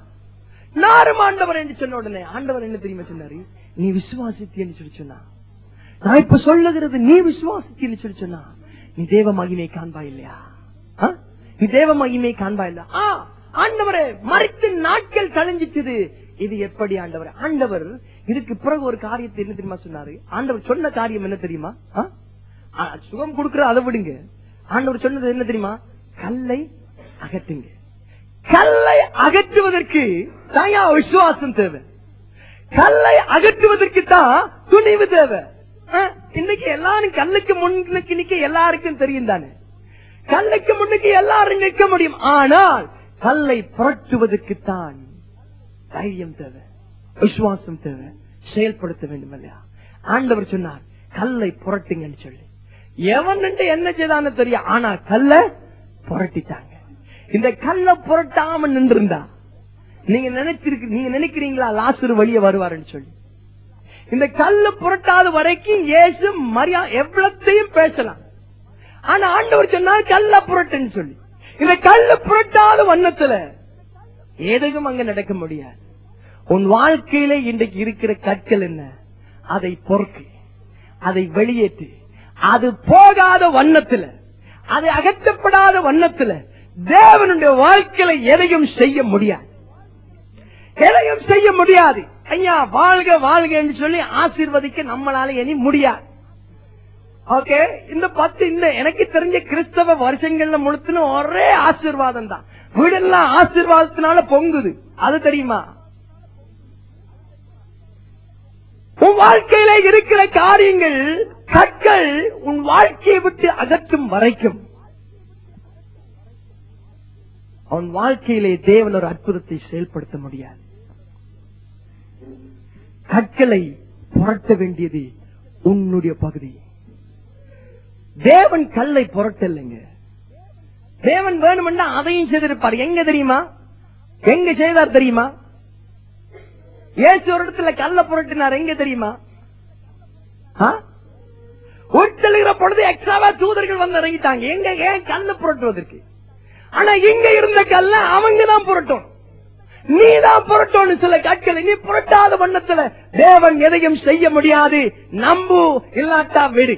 நாரும் ஆண்டவர் என்று சொன்ன உடனே ஆண்டவர் என்ன தெரியுமா சொன்னாரு நீ விசுவாசித்தேன்னு சொல்லி சொன்னா நான் இப்ப சொல்லுகிறது நீ விசுவாசித்தேன்னு சொல்லி சொன்னா நீ தேவ மகிமை காண்பா இல்லையா ஆ? நீ தேவ மகிமை காண்பா இல்ல ஆ ஆண்டவரே மறித்து நாட்கள் கழிஞ்சிச்சது இது எப்படி ஆண்டவர் ஆண்டவர் இதுக்கு பிறகு ஒரு காரியத்தை என்ன தெரியுமா சொன்னாரு ஆண்டவர் சொன்ன காரியம் என்ன தெரியுமா ஆ? ஆ, சுகம் கொடுக்கிற அதை விடுங்க ஆண்டவர் சொன்னது என்ன தெரியுமா கல்லை அகற்றுங்க கல்லை அகற்றுவதற்கு தயா விசுவாசம் தேவை கல்லை அகற்றுவதற்கு தான் துணிவு தேவை அஹ், இன்னைக்கு எல்லாரும் கல்லுக்கு முன்னுக்கு நிக்க எல்லாருக்கும் தெரியும் தானே கல்லுக்கு முன்னுக்கு எல்லாரும் நிற்க முடியும் ஆனால் கல்லை புரட்டுவதற்கு தான் தைரியம் தேவை விசுவாசம் தேவை செயல்படுத்த வேண்டும் இல்லையா ஆண்டவர் சொன்னார் கல்லை புரட்டுங்கன்னு சொல்லி எவன் என்ன செய்தான்னு தெரியும் ஆனா கல்ல புரட்டிட்டாங்க இந்த கல்ல புரட்டாம நின்றிருந்தா நீங்க நினைச்சிருக்கு நீங்க நினைக்கிறீங்களா லாசரு வெளியே வருவாருன்னு சொல்லி இந்த கல்ல புரட்டாத வரைக்கும் இயேசு மரியா எவ்வளத்தையும் பேசலாம் ஆனா ஆண்டவர் சொன்னார் கல்ல புரட்டுன்னு சொல்லி இந்த கல்ல புரட்டாத வண்ணத்துல எதுவும் அங்க நடக்க முடியாது உன் வாழ்க்கையில இன்றைக்கு இருக்கிற கற்கள் என்ன அதை பொறுக்கு அதை வெளியேற்று அது போகாத வண்ணத்துல அது அகற்றப்படாத வண்ணத்துல தேவனுடைய வாழ்க்கையில எதையும் செய்ய முடியாது எதையும் செய்ய முடியாது ஐயா வாழ்க வாழ்க என்று சொல்லி ஆசீர்வதிக்க நம்மளால இனி முடியாது ஓகே இந்த பத்து இந்த எனக்கு தெரிஞ்ச கிறிஸ்தவ வருஷங்கள்ல முழுத்துன ஒரே ஆசீர்வாதம் தான் வீடெல்லாம் ஆசீர்வாதத்தினால பொங்குது அது தெரியுமா உன் வாழ்க்கையில இருக்கிற காரியங்கள் கற்கள் உன் வாழ்க்கையை விட்டு அகற்றும் வரைக்கும் அவன் வாழ்க்கையிலே தேவன் ஒரு அற்புதத்தை செயல்படுத்த முடியாது கற்களை புரட்ட வேண்டியது உன்னுடைய பகுதி தேவன் கல்லை புரட்டலைங்க தேவன் வேணும்னா அதையும் செய்திருப்பார் எங்க தெரியுமா எங்க செய்தார் தெரியுமா இயேசு ஒரு இடத்துல கல்ல புரட்டினார் எங்க தெரியுமா உட்தெழுகிற பொழுது எக்ஸ்ட்ராவா தூதர்கள் வந்து இறங்கிட்டாங்க எங்க ஏன் கல்ல புரட்டுவதற்கு ஆனா இங்க இருந்த கல்ல அவங்க தான் புரட்டும் நீ தான் புரட்டணும் சில கற்களை நீ புரட்டாத வண்ணத்துல தேவன் எதையும் செய்ய முடியாது நம்பு இல்லாட்டா விடு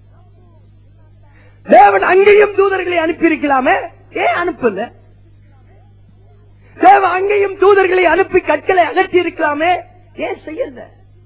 தேவன் அங்கேயும் தூதர்களை அனுப்பியிருக்கலாமே ஏன் அனுப்பல தேவன் அங்கேயும் தூதர்களை அனுப்பி கற்களை அகற்றி இருக்கலாமே ஏன் செய்யல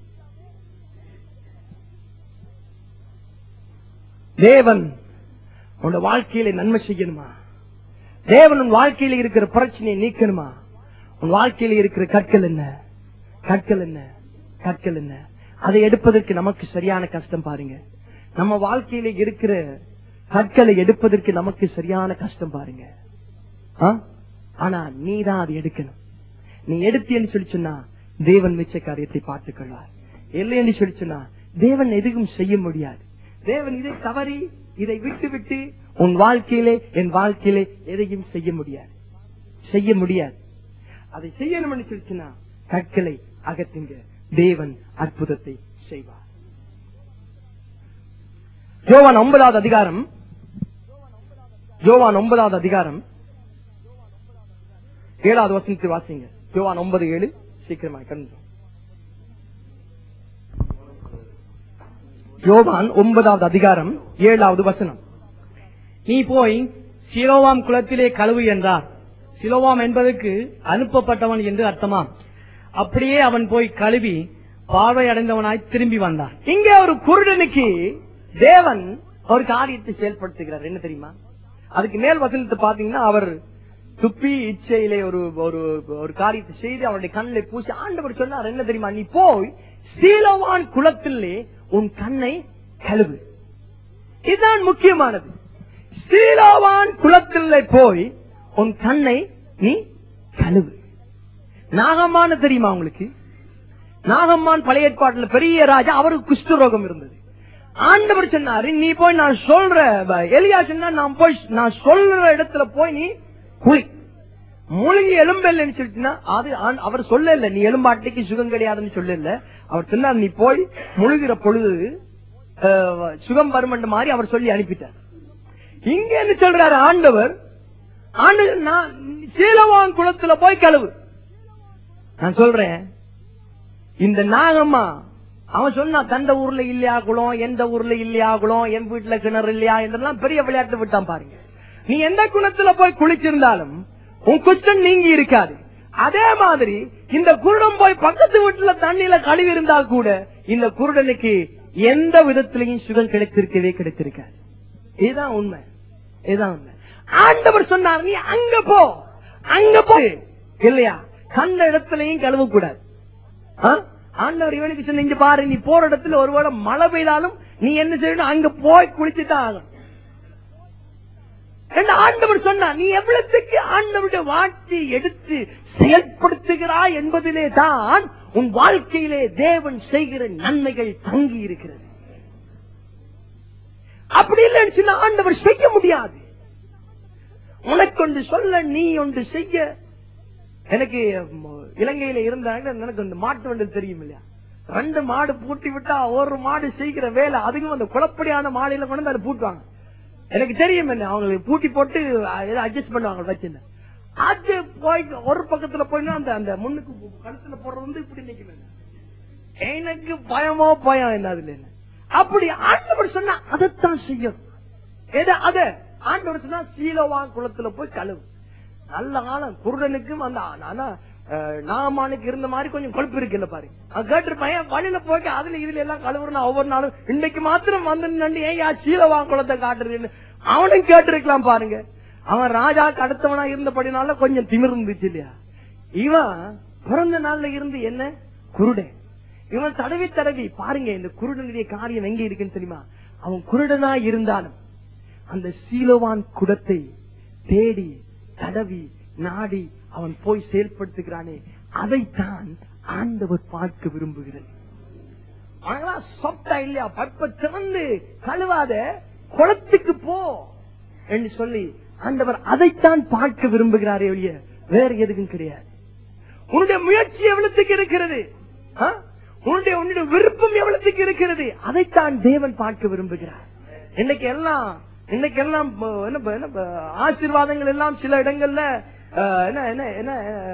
தேவன் உன்னோட வாழ்க்கையில நன்மை செய்யணுமா தேவன் உன் வாழ்க்கையில இருக்கிற பிரச்சனையை நீக்கணுமா உன் வாழ்க்கையில இருக்கிற கற்கள் என்ன கற்கள் என்ன கற்கள் என்ன அதை எடுப்பதற்கு நமக்கு சரியான கஷ்டம் பாருங்க நம்ம வாழ்க்கையில இருக்கிற கற்களை எடுப்பதற்கு நமக்கு சரியான கஷ்டம் பாருங்க ஆ? ஆனா நீ தான் அதை எடுக்கணும் நீ எடுத்தேன்னு சொல்லி சொன்னா தேவன் மிச்ச காரியத்தை பார்த்துக் கொள்வார் இல்லை என்று சொல்லி சொன்னா தேவன் எதுவும் செய்ய முடியாது தேவன் இதை தவறி இதை விட்டு விட்டு உன் வாழ்க்கையிலே என் வாழ்க்கையிலே எதையும் செய்ய முடியாது செய்ய முடியாது அதை செய்யணும்னு சொல்லிச்சுன்னா கற்களை அகற்றுங்க தேவன் அற்புதத்தை செய்வார் யோவான் ஒன்பதாவது அதிகாரம் யோவான் ஒன்பதாவது அதிகாரம் ஏழாவது வசனத்தை வாசிங்க யோவான் ஒன்பது ஏழு சீக்கிரமா கண்டு யோவான் ஒன்பதாவது அதிகாரம் ஏழாவது வசனம் நீ போய் சிலோவாம் குளத்திலே கழுவு என்றார் சிலோவாம் என்பதற்கு அனுப்பப்பட்டவன் என்று அர்த்தமாம் அப்படியே அவன் போய் கழுவி பார்வை அடைந்தவனாய் திரும்பி வந்தான் இங்க ஒரு குருடனுக்கு தேவன் ஒரு காரியத்தை செயல்படுத்துகிறார் என்ன தெரியுமா அதுக்கு மேல் வசனத்தை பாத்தீங்கன்னா அவர் துப்பி இச்சையிலே ஒரு ஒரு ஒரு காரியத்தை செய்து அவருடைய கண்ணிலே பூசி ஆண்டவர் சொன்னார் என்ன தெரியுமா நீ போய் சீலவான் குளத்திலே உன் கண்ணை கழுவு இதுதான் முக்கியமானது சீலவான் குளத்திலே போய் உன் கண்ணை நீ கழுவு நாகம்மான தெரியுமா உங்களுக்கு நாகம்மான் பழைய ஏற்பாட்டுல பெரிய ராஜா அவருக்கு குஷ்டரோகம் இருந்தது ஆண்டவர் சொன்னாரு நீ போய் நான் சொல்ற வ- எலியா சொன்னா நான் போய் நான் சொல்ற இடத்துல போய் நீ குளி மூழ்கி எலும்பெல்லன்னு சொல்லிட்டுனா அது ஆண்- அவர் சொல்லல நீ எலும்பாட்டைக்கு சுகம் கிடையாதுன்னு சொல்லல அவர் சொன்னார் நீ போய் முழுகிற பொழுது அஹ், சுகம் வருமன்ற மாதிரி அவர் சொல்லி அனுப்பிட்டார் இங்க என்ன சொல்றாரு ஆண்டவர் ஆண்டவர் நான் சீலவான் குளத்துல போய் கழுவு நான் சொல்றேன் இந்த நாகம்மா அவன் சொன்னா தந்த ஊர்ல இல்லையா குளம் எந்த ஊர்ல இல்லையா குளம் என் வீட்டுல கிணறு இல்லையா என்றெல்லாம் பெரிய விளையாட்டு விட்டான் பாருங்க நீ எந்த குணத்துல போய் குளிச்சிருந்தாலும் உன் குஷ்டம் நீங்கி இருக்காது அதே மாதிரி இந்த குருடன் போய் பக்கத்து வீட்டுல தண்ணியில கழுவி இருந்தால் கூட இந்த குருடனுக்கு எந்த விதத்திலையும் சுகம் கிடைத்திருக்கவே கிடைத்திருக்காது இதுதான் உண்மை இதுதான் உண்மை ஆண்டவர் சொன்னார் நீ அங்க போ அங்க போ இல்லையா கண்ட இடத்துலயும் கழுவ கூடாது ஆ? ஆண்டவர் இவனுக்கு சொன்ன இங்க பாரு நீ போற இடத்துல ஒருவேளை மழை பெய்தாலும் நீ என்ன செய்யணும் அங்க போய் குளிச்சுதான் ஆகணும் என்று ஆண்டவர் சொன்னார் நீ எவ்வளவுக்கு ஆண்டவருடைய வார்த்தை எடுத்து செயல்படுத்துகிறாய் என்பதிலே தான் உன் வாழ்க்கையிலே தேவன் செய்கிற நன்மைகள் தங்கி இருக்கிறது அப்படி இல்லைன்னு சொன்னா ஆண்டவர் செய்ய முடியாது உனக்கு ஒன்று சொல்ல நீ ஒன்று செய்ய எனக்கு ம், இலங்கையில இருந்தாங்க எனக்கு இந்த மாட்டு வண்டல் தெரியும் இல்லையா ரெண்டு மாடு பூட்டி விட்டா ஒரு மாடு செய்கிற வேலை அதுக்கும் அந்த குழப்படியான மாலையில கொண்டு வந்து அதை பூட்டுவாங்க எனக்கு தெரியும் என்ன அவங்களுக்கு பூட்டி போட்டு ஏதோ அட்ஜஸ்ட் பண்ணுவாங்க வச்சுன்னு அது போய் ஒரு பக்கத்துல போயினா அந்த அந்த முன்னுக்கு கழுத்துல போடுறது வந்து இப்படி நிக்கணும் எனக்கு பயமோ பயம் என்ன அதுல என்ன அப்படி ஆண்டவர் சொன்னா அதைத்தான் செய்யும் எது அத ஆண்டவர் சொன்னா சீலவான் குளத்துல போய் கழுவு நல்ல காலம் குருடனுக்கும் அந்த ஆனா அஹ், நாமானுக்கு இருந்த மாதிரி கொஞ்சம் கொழுப்பு இருக்குல்ல பாருங்க அவன் கேட்டிருப்பேன் வழியில போய் அதுல இதுல எல்லாம் கழுவுறா ஒவ்வொரு நாளும் இன்னைக்கு மாத்திரம் வந்து நண்டு ஏன் யா சீலவான் குளத்தை காட்டுறீன்னு அவனும் கேட்டிருக்கலாம் பாருங்க அவன் ராஜாக்கு அடுத்தவனா இருந்தபடினால கொஞ்சம் திமிர் இருந்துச்சு இல்லையா இவன் பிறந்த நாள்ல இருந்து என்ன குருடன் இவன் தடவி தடவி பாருங்க இந்த குருடனுடைய காரியம் எங்க இருக்குன்னு தெரியுமா அவன் குருடனா இருந்தாலும் அந்த சீலவான் குடத்தை தேடி தடவி நாடி அவன் போய் செயல்படுத்துகிறானே அதைத்தான் ஆண்டவர் பார்க்க விரும்புகிறது அவங்களா சொப்டா இல்லையா பற்ப திறந்து கழுவாத குளத்துக்கு போ என்று சொல்லி ஆண்டவர் அதைத்தான் பார்க்க விரும்புகிறாரே ஒழிய வேற எதுக்கும் கிடையாது உன்னுடைய முயற்சி எவ்வளவுக்கு இருக்கிறது ஆ? உன்னுடைய உன்னுடைய விருப்பம் எவ்வளவுக்கு இருக்கிறது அதைத்தான் தேவன் பார்க்க விரும்புகிறார் இன்னைக்கு எல்லாம் இன்னைக்கு எல்லாம் ப- என்ன ப- என்ன ப- ஆசீர்வாதங்கள் எல்லாம் சில இடங்கள்ல ஆ, என்ன என்ன என்ன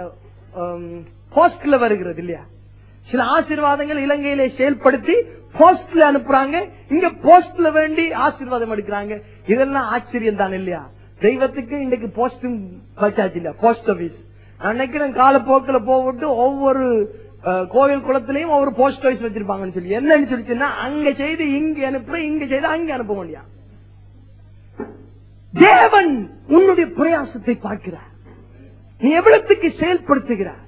போஸ்ட்ல வருகிறது இல்லையா சில ஆசீர்வாதங்கள் இலங்கையிலே செயல்படுத்தி போஸ்ட்ல அனுப்புறாங்க இங்க போஸ்ட்ல வேண்டி ஆசீர்வாதம் எடுக்கிறாங்க இதெல்லாம் ஆச்சரியம் தான் இல்லையா தெய்வத்துக்கு இன்னைக்கு போஸ்டும் வச்சாச்சு இல்லையா போஸ்ட் ஆபீஸ் நான் நினைக்கிறேன் காலப்போக்கில் போவிட்டு ஒவ்வொரு அஹ், கோவில் குளத்திலையும் ஒவ்வொரு போஸ்ட் ஆபீஸ் வச்சிருப்பாங்கன்னு சொல்லி என்னன்னு சொல்லிச்சுன்னா அங்க செய்து இங்க அனுப்புற இங்க செய்து அங்க அனுப்ப முடியா தேவன் உன்னுடைய பிரயாசத்தை பார்க்கிறார் நீ எவ்வளவுக்கு செயல்படுத்துகிறார்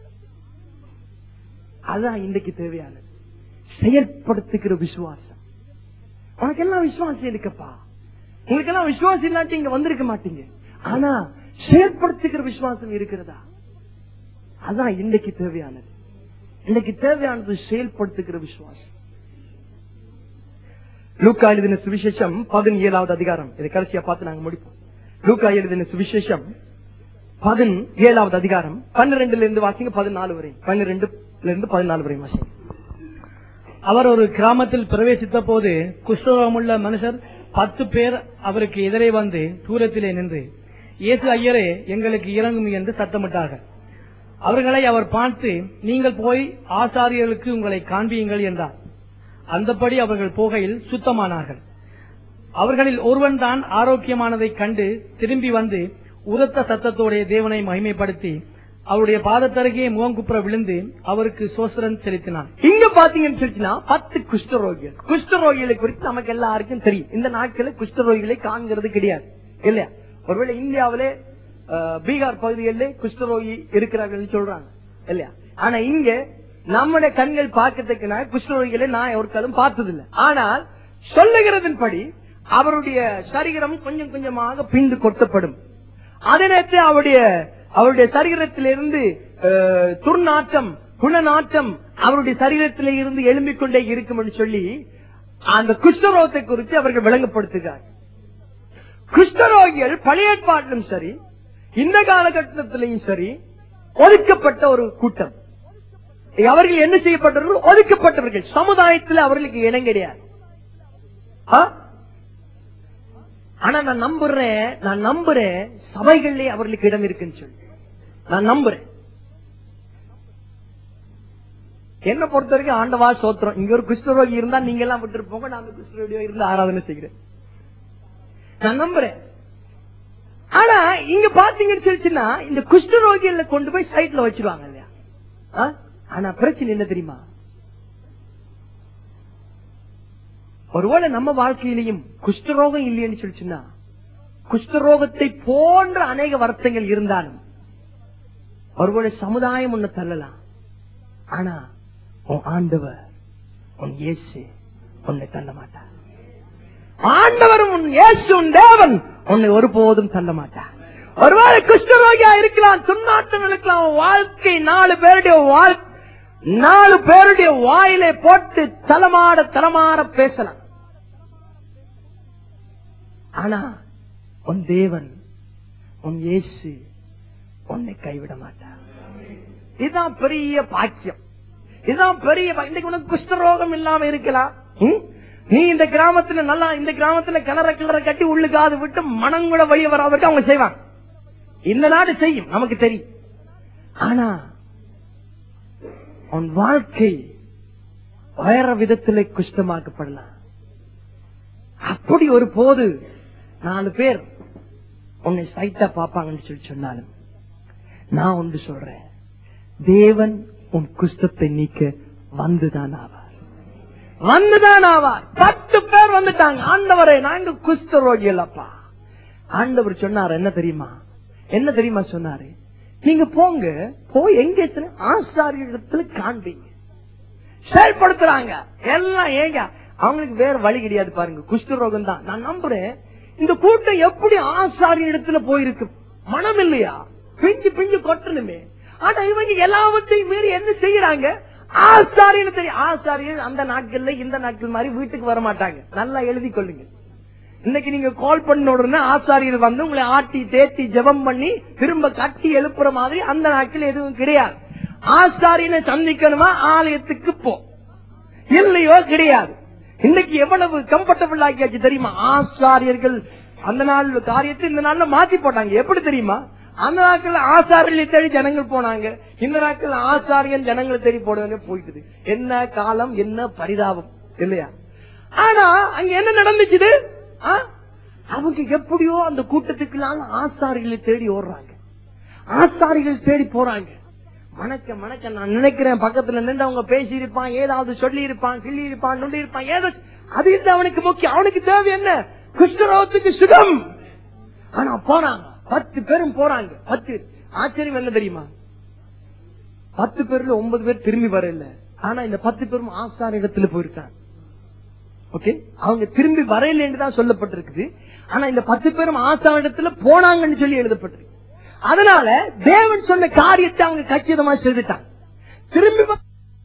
அதான் இன்றைக்கு தேவையானது செயல்படுத்துகிற விசுவாசம் உனக்கெல்லாம் விசுவாசம் இருக்குப்பா உங்களுக்கெல்லாம் விசுவாசம் இல்லாட்டி இங்க வந்திருக்க மாட்டீங்க ஆனா செயல்படுத்துகிற விசுவாசம் இருக்கிறதா அதான் இன்றைக்கு தேவையானது இன்னைக்கு தேவையானது செயல்படுத்துகிற விசுவாசம் லூக்கா எழுதின சுவிசேஷம் பதினேழாவது அதிகாரம் இதை கடைசியா பார்த்து நாங்க முடிப்போம் லூக்கா எழுதின சுவிசேஷம் பதினேழாவது அதிகாரம் பன்னிரெண்டுல இருந்து வாசிங்க பதினாலு வரை பன்னிரெண்டுல இருந்து பதினாலு வரை வாசிங்க அவர் ஒரு கிராமத்தில் பிரவேசித்த போது குஷ்டரோகமுள்ள மனுஷர் பத்து பேர் அவருக்கு எதிரே வந்து தூரத்திலே நின்று இயேசு ஐயரே எங்களுக்கு இறங்கும் என்று சத்தமிட்டார்கள் அவர்களை அவர் பார்த்து நீங்கள் போய் ஆசாரியர்களுக்கு உங்களை காண்பியுங்கள் என்றார் அந்தபடி அவர்கள் போகையில் சுத்தமானார்கள் அவர்களில் ஒருவன் தான் ஆரோக்கியமானதைக் கண்டு திரும்பி வந்து உரத்த சத்தத்தோடைய தேவனை மகிமைப்படுத்தி அவருடைய பாதத்தருகே முகங்குப்புற விழுந்து அவருக்கு சோசரன் செலுத்தினான் இங்க பாத்தீங்கன்னு சொல்லிச்சுன்னா பத்து குஷ்டரோகிகள் குஷ்டரோகிகளை குறித்து நமக்கு எல்லாருக்கும் தெரியும் இந்த நாட்களில் குஷ்டரோகிகளை காண்கிறது கிடையாது இல்லையா ஒருவேளை இந்தியாவிலே அஹ், பீகார் பகுதிகளிலே குஷ்டரோகி இருக்கிறார்கள் சொல்றாங்க இல்லையா ஆனா இங்க நம்முடைய கண்கள் பார்க்கறதுக்கு குஷ்டரோகிகளை நான் ஒரு காலம் பார்த்ததில்லை ஆனால் சொல்லுகிறதன்படி அவருடைய சரீரம் கொஞ்சம் கொஞ்சமாக பிந்து கொட்டப்படும் அதே நேரத்தில் அவருடைய அவருடைய சரீரத்திலிருந்து அஹ், துர்நாற்றம் குணநாற்றம் அவருடைய சரீரத்திலே இருந்து எழும்பிக் கொண்டே இருக்கும் என்று சொல்லி அந்த குஷ்டரோகத்தை குறித்து அவர்கள் விளங்கப்படுத்துகிறார் குஷ்டரோகிகள் பழைய ஏற்பாட்டிலும் சரி இந்த காலகட்டத்திலையும் சரி ஒதுக்கப்பட்ட ஒரு கூட்டம் அவர்கள் என்ன செய்யப்பட்டவர்கள் ஒதுக்கப்பட்டவர்கள் சமுதாயத்தில் அவர்களுக்கு இடம் கிடையாது ஆ? ஆனா நான் நம்புறேன் நான் நம்புறேன் சபைகளிலே அவர்களுக்கு இடம் இருக்குன்னு சொல்லி நான் நம்புறேன் என்ன பொறுத்த வரைக்கும் ஆண்டவா சோத்திரம் இங்க ஒரு குஷ்டரோகி இருந்தா நீங்க எல்லாம் விட்டு போங்க நான் அந்த குஷ்டரோகியோ இருந்து ஆராதனை செய்கிறேன் நான் நம்புறேன் ஆனா இங்க பாத்தீங்கன்னு சொல்லிச்சுன்னா இந்த குஷ்டரோகிகளை கொண்டு போய் சைட்ல வச்சிருவாங்க இல்லையா ஆ? ஆனா பிரச்சனை என்ன தெரியுமா ஒருவேளை நம்ம வாழ்க்கையிலையும் குஷ்டரோகம் இல்லைன்னு சொல்லிச்சுன்னா குஷ்டரோகத்தை போன்ற அநேக வருத்தங்கள் இருந்தாலும் ஒருவேளை சமுதாயம் உன்னை தள்ளலாம் ஆனா உன் ஆண்டவர் உன் இயேசு உன்னை தள்ள மாட்டார் ஆண்டவரும் உன் இயேசு உன் தேவன் உன்னை ஒருபோதும் தள்ள மாட்டார் ஒருவேளை குஷ்டரோகியா இருக்கலாம் துன்னாட்டம் இருக்கலாம் உன் வாழ்க்கை நாலு பேருடைய வாழ் நாலு பேருடைய வாயிலை போட்டு தலமாட தலமாற பேசலாம் ஆனா உன் தேவன் உன் இயேசு உன்னை கைவிட மாட்டார் இதுதான் பெரிய பாக்கியம் இதுதான் பெரிய பா- இன்னைக்கு உனக்கு குஷ்டரோகம் இல்லாம இருக்கலாம் ம்? நீ இந்த கிராமத்துல நல்லா இந்த கிராமத்துல கிணற கிணற கட்டி உள்ளுக்காது விட்டு மனங்குட வெளியே வராதற்கு அவங்க செய்வாங்க இந்த நாடு செய்யும் நமக்கு தெரியும் ஆனா உன் வாழ்க்கை வேற விதத்திலே குஷ்டமாக்கப்படலாம் அப்படி ஒரு போது நாலு பேர் உன்னை சைட்டா பாப்பாங்கன்னு சொல்லி சொன்னாலும் நான் ஒன்று சொல்றேன் தேவன் உன் குஷ்டத்தை நீக்க வந்துதான் ஆவார் வந்துதான் ஆவார் பத்து பேர் வந்துட்டாங்க ஆண்டவரே நாங்க குஷ்ட ரோகிகள் அப்பா ஆண்டவர் சொன்னார் என்ன தெரியுமா என்ன தெரியுமா சொன்னாரு நீங்க போங்க போய் எங்க ஆசாரியத்துல காண்பீங்க செயல்படுத்துறாங்க எல்லாம் ஏங்க அவங்களுக்கு வேற வழி கிடையாது பாருங்க குஷ்டரோகம் தான் நான் நம்புறேன் இந்த கூட்டம் எப்படி ஆசாரிய இடத்துல போயிருக்கு மனம் இல்லையா பிஞ்சு பிஞ்சு கொட்டணுமே ஆனா இவங்க எல்லாவற்றையும் மீறி என்ன செய்யறாங்க ஆசாரியன்னு தெரியும் ஆசாரியர் அந்த நாட்கள்ல இந்த நாட்கள் மாதிரி வீட்டுக்கு வர மாட்டாங்க நல்லா எழுதி கொள்ளுங்க இன்னைக்கு நீங்க கால் பண்ண உடனே ஆசாரியர் வந்து உங்களை ஆட்டி தேத்தி ஜெபம் பண்ணி திரும்ப கட்டி எழுப்புற மாதிரி அந்த நாட்கள் எதுவும் கிடையாது ஆசாரியனை சந்திக்கணுமா ஆலயத்துக்கு போ இல்லையோ கிடையாது இன்னைக்கு எவ்வளவு கம்ஃபர்டபுள் ஆக்கியாச்சு தெரியுமா ஆசாரியர்கள் அந்த நாள் காரியத்தை இந்த நாள்ல மாத்தி போட்டாங்க எப்படி தெரியுமா அந்த நாட்கள் ஆசாரியர்களை தேடி ஜனங்கள் போனாங்க இந்த நாட்கள் ஆசாரியன் ஜனங்களை தேடி போடுவாங்க போயிட்டுது என்ன காலம் என்ன பரிதாபம் இல்லையா ஆனா அங்க என்ன நடந்துச்சுது ஆ? அவங்க எப்படியோ அந்த கூட்டத்துக்குள்ளால ஆசாரிகளை தேடி ஓடுறாங்க ஆசாரிகள் தேடி போறாங்க மணக்க மணக்க நான் நினைக்கிறேன் பக்கத்துல நின்று அவங்க பேசி இருப்பான் ஏதாவது சொல்லி இருப்பான் கிள்ளி இருப்பான் நொண்டி இருப்பான் ஏதோ அது இல்லை அவனுக்கு முக்கியம் அவனுக்கு தேவை என்ன குஷ்டரோகத்துக்கு சுகம் ஆனா போறாங்க பத்து பேரும் போறாங்க பத்து ஆச்சரியம் என்ன தெரியுமா பத்து பேர்ல ஒன்பது பேர் திரும்பி வரல ஆனா இந்த பத்து பேரும் ஆசார இடத்துல போயிருக்காங்க ஓகே அவங்க திரும்பி வரையில தான் சொல்லப்பட்டிருக்குது ஆனா இந்த பத்து பேரும் ஆசார இடத்துல போனாங்கன்னு சொல்லி எழுதப்பட்டிருக்கு அதனால தேவன் சொன்ன காரியத்தை அவங்க கச்சிதமா செய்துட்டாங்க திரும்பி வ-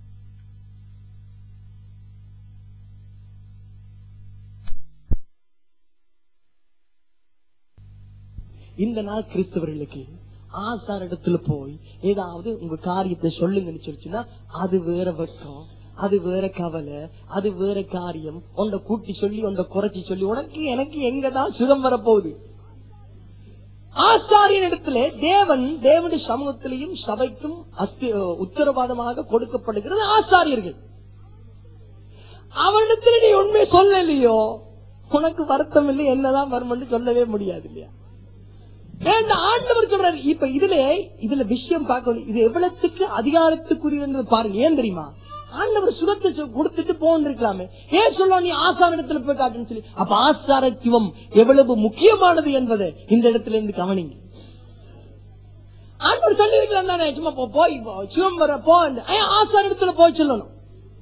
இந்த நாள் கிறிஸ்தவர்களுக்கு ஆசார் இடத்துல போய் ஏதாவது உங்க காரியத்தை சொல்லுங்கன்னு சொல்லிச்சுன்னா அது வேற வெட்கம் அது வேற கவலை அது வேற காரியம் உன்னை கூட்டி சொல்லி உன்னை குறைச்சி சொல்லி உனக்கு எனக்கு எங்கதான் சுகம் வரப்போகுது ஆசாரியன் இடத்துல தேவன் தேவனுடைய சமூகத்திலையும் சபைக்கும் அஸ்தி உத்தரவாதமாக கொடுக்கப்படுகிறது ஆசாரியர்கள் அவனிடத்துல நீ உண்மை சொல்லலையோ உனக்கு வருத்தம் இல்லை என்னதான் வரும்னு சொல்லவே முடியாது இல்லையா ஏன்னா ஆண்டவர் சொல்றாரு இப்ப இதுல இதுல விஷயம் பார்க்கணும் இது எவ்வளவுக்கு அதிகாரத்துக்குரியது பாருங்க ஏன் தெரியுமா ஆண்டவர் சுரத்தை சொ- கொடுத்துட்டு போன்னு இருக்கலாமே ஏன் சொல்ல நீ ஆசார இடத்துல போய் காட்டுன்னு சொல்லி அப்ப ஆசாரத்துவம் எவ்வளவு முக்கியமானது என்பதை இந்த இடத்துல இருந்து கவனிங்க ஆண்டவர் சொல்லி இருக்கலாம் தானே சும்மா போ- போய் போ, சிவம் வர போ ஏன் ஆசார இடத்துல போய் சொல்லணும்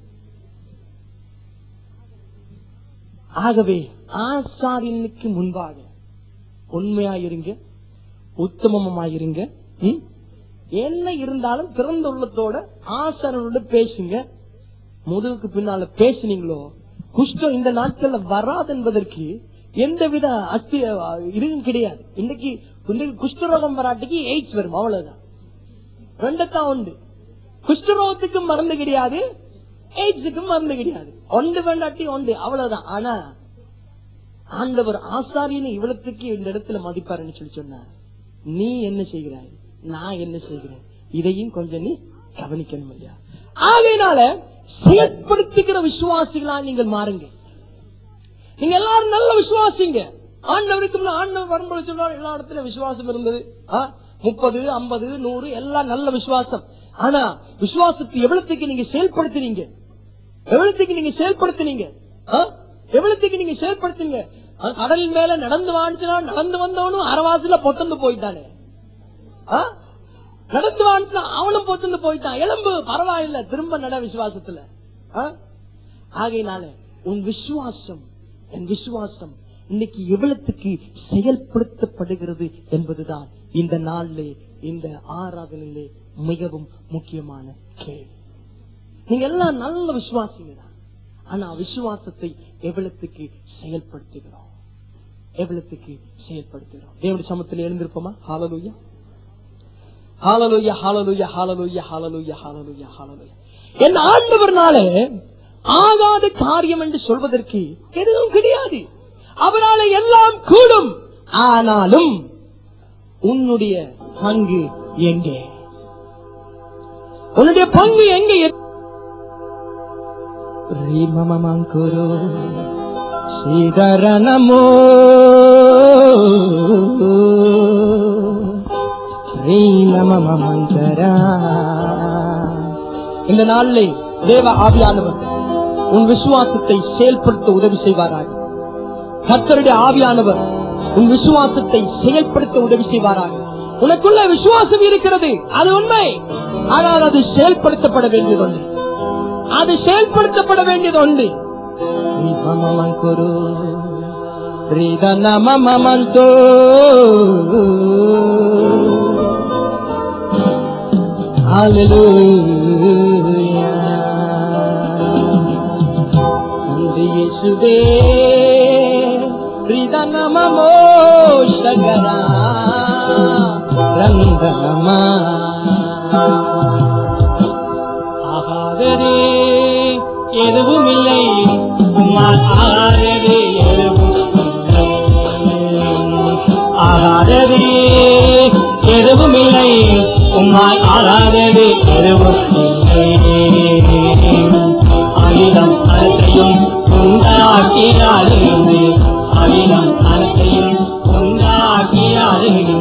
ஆகவே ஆசாரியனுக்கு முன்பாக உண்மையாயிருங்க உத்தமமாயிருங்க ம்? என்ன இருந்தாலும் திறந்த உள்ளத்தோட ஆசாரனோட பேசுங்க முதுகுக்கு பின்னால பேசுனீங்களோ குஷ்டம் இந்த நாட்கள்ல வராது என்பதற்கு எந்தவித அஸ்தி இதுவும் கிடையாது இன்னைக்கு இன்னைக்கு குஷ்டரோகம் வராட்டிக்கு எய்ட்ஸ் வரும் அவ்வளவுதான் ரெண்டத்தான் உண்டு குஷ்டரோகத்துக்கும் மருந்து கிடையாது எய்ட்ஸுக்கும் மருந்து கிடையாது ஒன்று வேண்டாட்டி ஒன்று அவ்வளவுதான் ஆனா ஆண்டவர் ஆசாரியனை இவ்வளத்துக்கு இந்த இடத்துல மதிப்பாருன்னு சொல்லி சொன்னார் நீ என்ன செய்கிறாய் நான் என்ன செய்கிறேன் இதையும் கொஞ்சம் நீ கவனிக்கணும் இல்லையா ஆகையினால செயற்படுத்துகிற விசுவாசிகளா நீங்கள் மாறுங்க நீங்க எல்லாரும் நல்ல விசுவாசிங்க ஆண்டவருக்கு முன்ன ஆண்டவர் வரும்போது சொல்றாரு எல்லா இடத்துல விசுவாசம் இருந்தது முப்பது ஐம்பது நூறு எல்லாம் நல்ல விசுவாசம் ஆனா விசுவாசத்தை எவ்வளவுக்கு நீங்க செயல்படுத்துறீங்க எவ்வளவுக்கு நீங்க செயல்படுத்துனீங்க ஆ? எவ்வளவுக்கு நீங்க செயல்படுத்துங்க அ- கடல் மேல நடந்து வாணிச்சுனா நடந்து வந்தவனும் அரவாசில பொத்தந்து போயிட்டானே ஆ? நடந்து வாணிச்சுனா அவனும் பொத்தந்து போயிட்டான் எலும்பு பரவாயில்ல திரும்ப நட விசுவாசத்துல ஆ? ஆகையினால உன் விசுவாசம் என் விசுவாசம் இன்னைக்கு எவ்வளவுக்கு செயல்படுத்தப்படுகிறது என்பதுதான் இந்த நாளிலே இந்த ஆராதனையிலே மிகவும் முக்கியமான கேள்வி நீங்க எல்லாம் நல்ல விசுவாசிங்க தான் ஆனா விசுவாசத்தை எவ்வளவுக்கு செயல்படுத்துகிறோம் எவ்வளவுக்கு செயல்படுத்துகிறோம் தேவனுடைய சமத்தில் எழுந்திருப்போமா hallelujah hallelujah hallelujah hallelujah hallelujah hallelujah hallelujah என் ஆண்டவர்னால ஆகாத காரியம் என்று சொல்வதற்கு எதுவும் கிடையாது அவரால எல்லாம் கூடும் ஆனாலும் உன்னுடைய பங்கு எங்கே உன்னுடைய பங்கு எங்கே ரீமமமங்குரு ஸ்ரீதரனமோ ரீமமமந்தரா இந்த நாளிலே தேவ ஆவியானவர் உன் விசுவாசத்தை செயல்படுத்த உதவி செய்வாராக கர்த்தருடைய ஆவியானவர் உன் விசுவாசத்தை செயல்படுத்த உதவி செய்வாராக உனக்குள்ள விசுவாசம் இருக்கிறது அது உண்மை ஆனால் அது செயல்படுத்தப்பட வேண்டியது ஒன்று அது செயல்படுத்தப்பட வேண்டியது உண்டு இயேசுவே ரிதனமமோ சகரா ரங்கமா ஆகாததே எதுவும் இல்லை உம்மால் ஆகாததே எதுவும் இல்லை ஆகாததே எதுவும் இல்லை உம்மால் ஆகாததே எதுவும் இல்லை அகிலம் அனைத்தையும் உண்டாக்கியாளுந்து அகிலம் அனைத்தையும் உண்டாக்கியாளுந்து